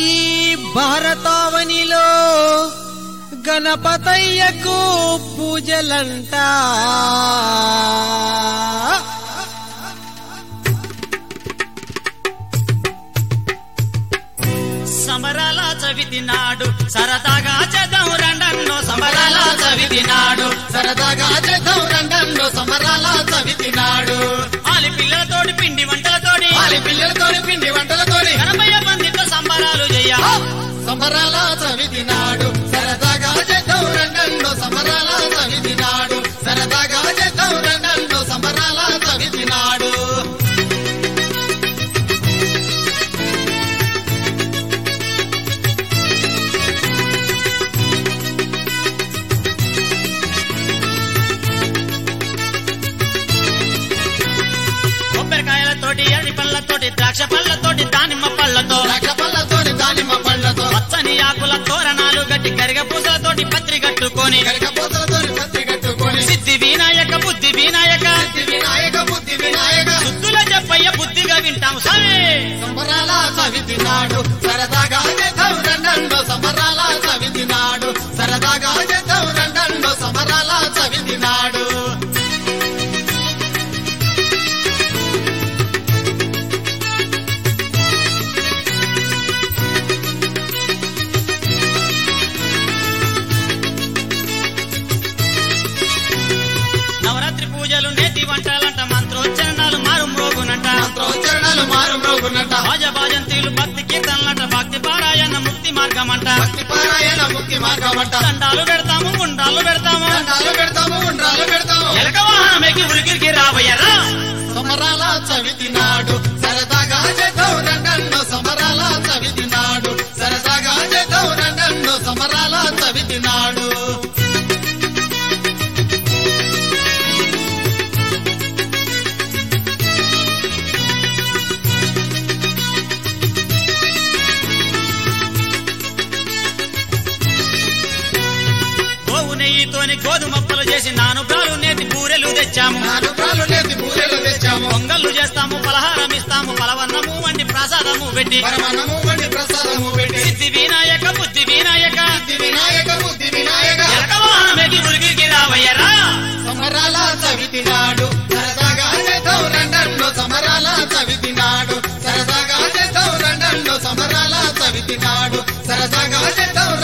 భారతావనిలో గణపతయ్యకు పూజలంట సమరాల చవితి నాడు సరదాగా చేద్దాం రండన్నో సమరాల చవితి నాడు సరదాగా చేద్దాం రంగంలో సమరాల చవితి నాడు ఆలి పిల్లలతోటి పిండి వంటలతోటి వాళ్ళ పిల్లలతోని పిండి వంటలతోని గణపయ్య బందితో సంబరాలు చెయ్య సమరాల చవితి నాడు సరదాగా చేద్దాం రంగంలో సమరాల చవితి నాడు సరదాగా చేద్దాం రంగంలో సమరాల చవితి నాడు కొబ్బరికాయలతోటి అరటి పళ్ళతోటి ద్రాక్ష పళ్ళతోటి దానిమ్మ పళ్ళతో ద్రాక్ష పళ్ళతోని దానిమ్మ పళ్ళతో పచ్చని ఆకుల తోరణాలు గట్టి గరిగ పూసలతోటి పత్రి కట్టుకొని గరికపోతలతోని పత్తి కట్టుకొని సిద్ధి వినాయక బుద్ధి వినాయక సిద్ధి వినాయక బుద్ధి వినాయక శుద్ధుల చెప్పయ్య బుద్ధిగా వింటాం సరే సంబరాల చవితి నాడు సరదాగా చేద్దాం రండంలో సమరాల చవితి నాడు సరదాగా చేద్దాం రండంలో సమరాల చవితి నాడు నవరాత్రి పూజలు నేతి వంటలంట మంత్రోచ్చరణాలు మారు మ్రోగునంట మంత్రోచ్చరణలు మారు మ్రోగునంట భాజభాజంతిలు భక్తి కీర్తనలంట భక్తి పారాయణ ముక్తి మార్గమంట భక్తి పారాయణ ముక్తి మార్గమంట దండాలు పెడతాము గుండాలు పెడతాము దండాలు పెడతాము ఉండ్రాలు పెడతాము ఎలక వాహనమెక్కి ఉరికిరికి రాబోయరా సమరాల చవితి నాడు సరదాగా చేద్దాం రండంలో సమరాల చవితి నాడు సరదాగా చేద్దాం రండంలో సమరాల చవితి నాడు గోవు నెయ్యితోని గోధుమప్పలు చేసి నానుబ్రాలు నేతి బూరెలు తెచ్చాము నాలుగు లేతి పూజలు తెచ్చాము పొంగళ్ళు చేస్తాము పలహారం ఇస్తాము పలవన్నము వండి ప్రసాదము పెట్టి పరమనము వంటి ప్రసాదము పెట్టి సిద్ధి వినాయక బుద్ధి వినాయక బుద్ధి వినాయక బుద్ధి వినాయక ఎలక వాహనమెక్కి ఉరికిరికి రాబోయరా సమరాల చవితి నాడు సరదాగా చేద్దాం రండంలో సమరాల చవితి నాడు సరదాగా చేద్దాం రండంలో సమరాల చవితి నాడు సరదాగా చేద్దాం